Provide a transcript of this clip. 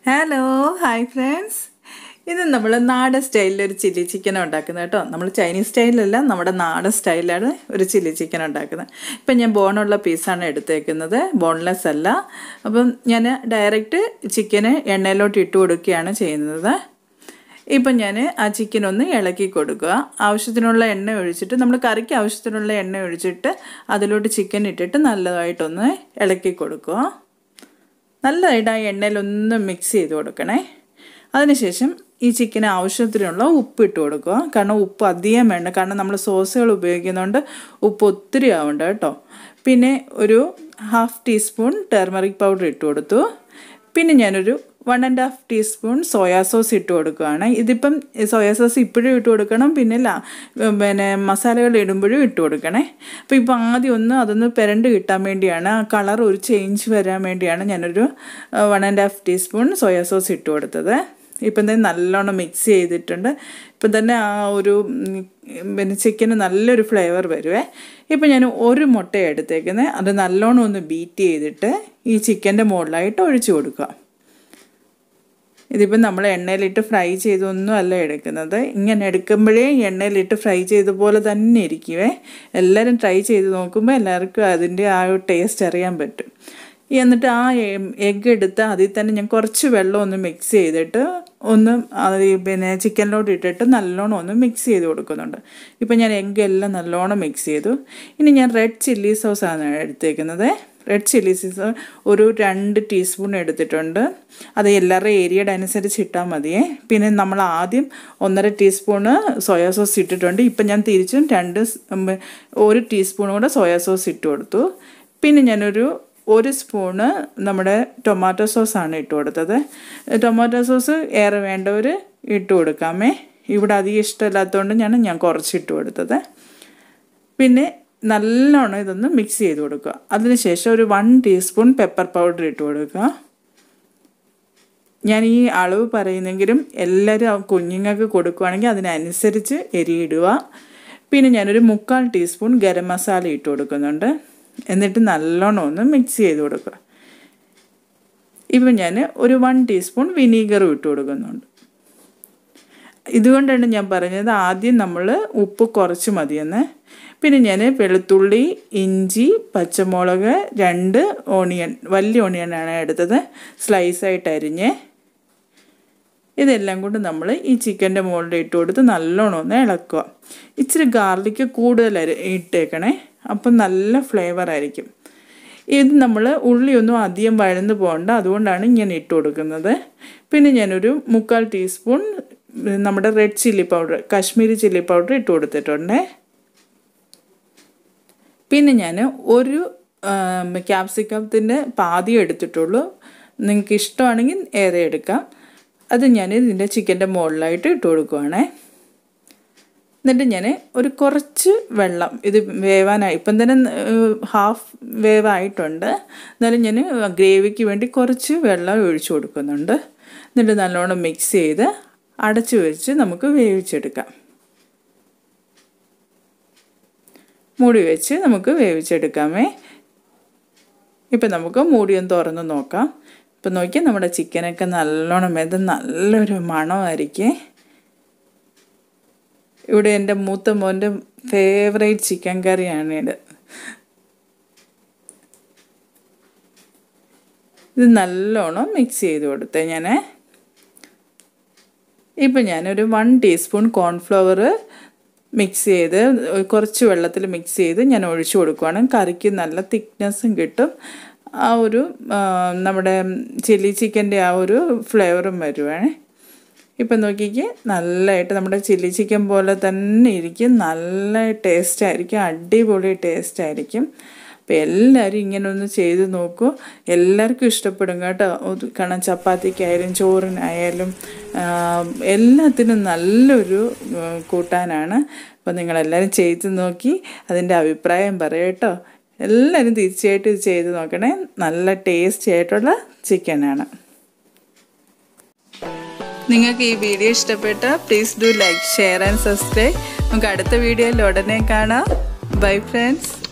hello hi friends ഇത് നമ്മൾ നാടൻ സ്റ്റൈലിൽ ഒരു ചില്ലി ചിക്കൻ ഉണ്ടാക്കുന്നത് കേട്ടോ നമ്മൾ ചൈനീസ് സ്റ്റൈലിലല്ല നമ്മുടെ നാടൻ സ്റ്റൈലാണ് ഒരു ചില്ലി ചിക്കൻ ഉണ്ടാക്കുന്നത് ഇപ്പം ഞാൻ ബോണുള്ള പീസാണ് എടുത്തേക്കുന്നത് ബോൺലെസ് അല്ല അപ്പം ഞാൻ ഡയറക്റ്റ് ചിക്കന് എണ്ണയിലോട്ട് ഇട്ട് കൊടുക്കുകയാണ് ചെയ്യുന്നത് ഇപ്പം ഞാൻ ആ ചിക്കൻ ഒന്ന് ഇളക്കി കൊടുക്കുക ആവശ്യത്തിനുള്ള എണ്ണ ഒഴിച്ചിട്ട് നമ്മൾ കറിക്ക് ആവശ്യത്തിനുള്ള എണ്ണ ഒഴിച്ചിട്ട് അതിലോട്ട് ചിക്കൻ ഇട്ടിട്ട് നല്ലതായിട്ടൊന്ന് ഇളക്കി കൊടുക്കുക നല്ലതായിട്ട് ആ എണ്ണയിലൊന്ന് മിക്സ് ചെയ്ത് കൊടുക്കണേ അതിനുശേഷം ഈ ചിക്കന് ആവശ്യത്തിനുള്ള ഉപ്പ് ഇട്ട് കൊടുക്കുക കാരണം ഉപ്പ് അധികം വേണ്ട കാരണം നമ്മൾ സോസുകൾ ഉപയോഗിക്കുന്നതുകൊണ്ട് ഉപ്പ് ഒത്തിരി ആവണ്ട കേട്ടോ പിന്നെ ഒരു ഹാഫ് ടീസ്പൂൺ ടെർമറിക് പൗഡർ ഇട്ട് കൊടുത്തു പിന്നെ ഞാനൊരു one and half teaspoon soya sauce ഇട്ട് കൊടുക്കുകയാണ് ഇതിപ്പം സോയാ സോസ് ഇപ്പോഴും ഇട്ട് കൊടുക്കണം പിന്നെ ലാ പിന്നെ മസാലകൾ ഇടുമ്പോഴും ഇട്ട് കൊടുക്കണേ അപ്പോൾ ഇപ്പോൾ ആദ്യം ഒന്ന് അതൊന്ന് പെരണ്ട് കിട്ടാൻ വേണ്ടിയാണ് ആ കളർ ഒരു ചേഞ്ച് വരാൻ വേണ്ടിയാണ് ഞാനൊരു one and half teaspoon soya sauce ഇട്ട് കൊടുത്തത് ഇപ്പം തന്നെ നല്ലോണം മിക്സ് ചെയ്തിട്ടുണ്ട് ഇപ്പം തന്നെ ആ ഒരു പിന്നെ ചിക്കന് നല്ലൊരു ഫ്ലേവർ വരുവേ ഇപ്പം ഞാൻ ഒരു മുട്ട എടുത്തേക്കുന്നത് അത് നല്ലോണം ഒന്ന് ബീറ്റ് ചെയ്തിട്ട് ഈ ചിക്കൻ്റെ മുകളിലായിട്ട് ഒഴിച്ചു കൊടുക്കുക ഇതിപ്പം നമ്മൾ എണ്ണയിലിട്ട് ഫ്രൈ ചെയ്തൊന്നും അല്ല എടുക്കുന്നത് ഇങ്ങനെ എടുക്കുമ്പോഴേ എണ്ണയിലിട്ട് ഫ്രൈ ചെയ്ത പോലെ തന്നെ ഇരിക്കുവേ എല്ലാവരും ട്രൈ ചെയ്ത് നോക്കുമ്പോൾ എല്ലാവർക്കും അതിൻ്റെ ആ ഒരു ടേസ്റ്റ് അറിയാൻ പറ്റും എന്നിട്ട് ആ എഗ്ഗ് എടുത്ത് അതിൽ തന്നെ ഞാൻ കുറച്ച് വെള്ളം ഒന്ന് മിക്സ് ചെയ്തിട്ട് ഒന്ന് അത് പിന്നെ ചിക്കനിലോട്ട് ഇട്ടിട്ട് നല്ലോണം ഒന്ന് മിക്സ് ചെയ്ത് കൊടുക്കുന്നുണ്ട് ഇപ്പം ഞാൻ എഗ്ഗ് എല്ലാം നല്ലോണം മിക്സ് ചെയ്തു ഇനി ഞാൻ റെഡ് ചില്ലി സോസാണ് എടുത്തേക്കുന്നത് റെഡ് ചില്ലി സോസ് ഒരു രണ്ട് ടീസ്പൂൺ എടുത്തിട്ടുണ്ട് അത് എല്ലാവരുടെ ഏരിയയുടെ അനുസരിച്ച് ഇട്ടാൽ മതിയേ പിന്നെ നമ്മൾ ആദ്യം ഒന്നര ടീസ്പൂണ് സോയാ സോസ് ഇട്ടിട്ടുണ്ട് ഇപ്പം ഞാൻ തിരിച്ചും രണ്ട് ഒരു ടീസ്പൂൺ കൂടെ സോയാ സോസ് ഇട്ട് കൊടുത്തു പിന്നെ ഞാനൊരു ഒരു സ്പൂണ് നമ്മുടെ ടൊമാറ്റോ സോസാണ് ഇട്ട് കൊടുത്തത് ടൊമാറ്റോ സോസ് ഏറെ വേണ്ടവർ ഇട്ട് കൊടുക്കാമേ ഇവിടെ അധികം ഇഷ്ടമില്ലാത്തതുകൊണ്ട് ഞാൻ ഞാൻ കുറച്ചിട്ട് കൊടുത്തത് പിന്നെ നല്ലോണം ഇതൊന്ന് മിക്സ് ചെയ്ത് കൊടുക്കുക അതിനുശേഷം ഒരു വൺ ടീസ്പൂൺ പെപ്പർ പൗഡർ ഇട്ട് കൊടുക്കുക ഞാൻ ഈ അളവ് പറയുന്നെങ്കിലും എല്ലാവരും കുഞ്ഞുങ്ങൾക്ക് കൊടുക്കുകയാണെങ്കിൽ അതിനനുസരിച്ച് എരിയിടുക പിന്നെ ഞാനൊരു മുക്കാൽ ടീസ്പൂൺ ഗരം മസാല ഇട്ട് കൊടുക്കുന്നുണ്ട് എന്നിട്ട് നല്ലോണം ഒന്ന് മിക്സ് ചെയ്ത് കൊടുക്കുക ഇപ്പം ഞാൻ ഒരു വൺ ടീസ്പൂൺ വിനീഗറും ഇട്ട് കൊടുക്കുന്നുണ്ട് ഇതുകൊണ്ടാണ് ഞാൻ പറഞ്ഞത് ആദ്യം നമ്മൾ ഉപ്പ് കുറച്ച് മതിയെന്ന് പിന്നെ ഞാൻ വെളുത്തുള്ളി ഇഞ്ചി പച്ചമുളക് രണ്ട് ഓണിയൻ വലിയ ഓണിയനാണ് എടുത്തത് സ്ലൈസായിട്ട് അരിഞ്ഞ് ഇതെല്ലാം കൊണ്ട് നമ്മൾ ഈ ചിക്കൻ്റെ മുകളിൽ ഇട്ട് കൊടുത്ത് നല്ലോണം ഒന്ന് ഇളക്കുക ഇച്ചിരി ഗാർലിക്ക് കൂടുതൽ ഇട്ടേക്കണേ അപ്പം നല്ല ഫ്ലേവർ ആയിരിക്കും ഇത് നമ്മൾ ഉള്ളിയൊന്നും അധികം വഴന്ന് പോകണ്ട അതുകൊണ്ടാണ് ഇങ്ങനെ ഇട്ട് കൊടുക്കുന്നത് പിന്നെ ഞാനൊരു മുക്കാൽ ടീസ്പൂൺ നമ്മുടെ red chilli powder Kashmiri chilli powder ഇട്ട് കൊടുത്തിട്ടുണ്ട് പിന്നെ ഞാൻ ഒരു ക്യാപ്സിക്കത്തിൻ്റെ പാതി എടുത്തിട്ടുള്ളൂ നിങ്ങൾക്ക് ഇഷ്ടമാണെങ്കിൽ ഏറെ എടുക്കാം അത് ഞാൻ ഇതിൻ്റെ ചിക്കൻ്റെ മുകളിലായിട്ട് ഇട്ട് കൊടുക്കുവാണേ എന്നിട്ട് ഞാൻ ഒരു കുറച്ച് വെള്ളം ഇത് വേവാനായി ഇപ്പം തന്നെ ഹാഫ് വേവായിട്ടുണ്ട് എന്നാലും ഞാൻ ഗ്രേവിക്ക് വേണ്ടി കുറച്ച് വെള്ളം ഒഴിച്ചു കൊടുക്കുന്നുണ്ട് എന്നിട്ട് നല്ലോണം മിക്സ് ചെയ്ത് അടച്ചു വെച്ച് നമുക്ക് വേവിച്ചെടുക്കാം മൂടി വെച്ച് നമുക്ക് വേവിച്ചെടുക്കാമേ ഇപ്പം നമുക്ക് മൂടിയൊന്ന് തുറന്ന് നോക്കാം ഇപ്പം നോക്കിയാൽ നമ്മുടെ ചിക്കനൊക്കെ നല്ലോണം വെന്ത് നല്ലൊരു മണമായിരിക്കേ ഇവിടെ എൻ്റെ മൂത്ത മോൻ്റെ ഫേവറേറ്റ് ചിക്കൻ കറിയാണ് ഇത് ഇത് നല്ലോണം മിക്സ് ചെയ്ത് കൊടുത്തേ ഞാൻ ഇപ്പം ഞാനൊരു വൺ ടീസ്പൂൺ കോൺഫ്ലവർ മിക്സ് ചെയ്ത് കുറച്ച് വെള്ളത്തിൽ മിക്സ് ചെയ്ത് ഞാൻ ഒഴിച്ചു കൊടുക്കുവാണ് കറിക്ക് നല്ല തിക്നെസ്സും കിട്ടും ആ ഒരു നമ്മുടെ ചില്ലി ചിക്കൻ്റെ ആ ഒരു ഫ്ലേവറും വരുവാണ് ഇപ്പം നോക്കിക്ക് നല്ലതായിട്ട് നമ്മുടെ ചില്ലി ചിക്കൻ പോലെ തന്നെ ഇരിക്കും നല്ല ടേസ്റ്റ് ആയിരിക്കും അടിപൊളി ടേസ്റ്റ് ആയിരിക്കും അപ്പോൾ എല്ലാവരും ഇങ്ങനെ ഒന്ന് ചെയ്ത് നോക്കൂ എല്ലാവർക്കും ഇഷ്ടപ്പെടും കേട്ടോ കാരണം ചപ്പാത്തിക്കായാലും ചോറിനായാലും എല്ലാത്തിനും നല്ലൊരു കൂട്ടാനാണ് അപ്പോൾ നിങ്ങളെല്ലാവരും ചെയ്ത് നോക്കി അതിൻ്റെ അഭിപ്രായം പറയട്ടോ എല്ലാവരും തീർച്ചയായിട്ടും ഇത് ചെയ്ത് നോക്കണേ നല്ല ടേസ്റ്റി ആയിട്ടുള്ള ചിക്കനാണ് നിങ്ങൾക്ക് ഈ വീഡിയോ ഇഷ്ടപ്പെട്ട please do like share and subscribe നമുക്ക് അടുത്ത വീഡിയോയിൽ ഉടനെ കാണാം ബൈ ഫ്രണ്ട്സ്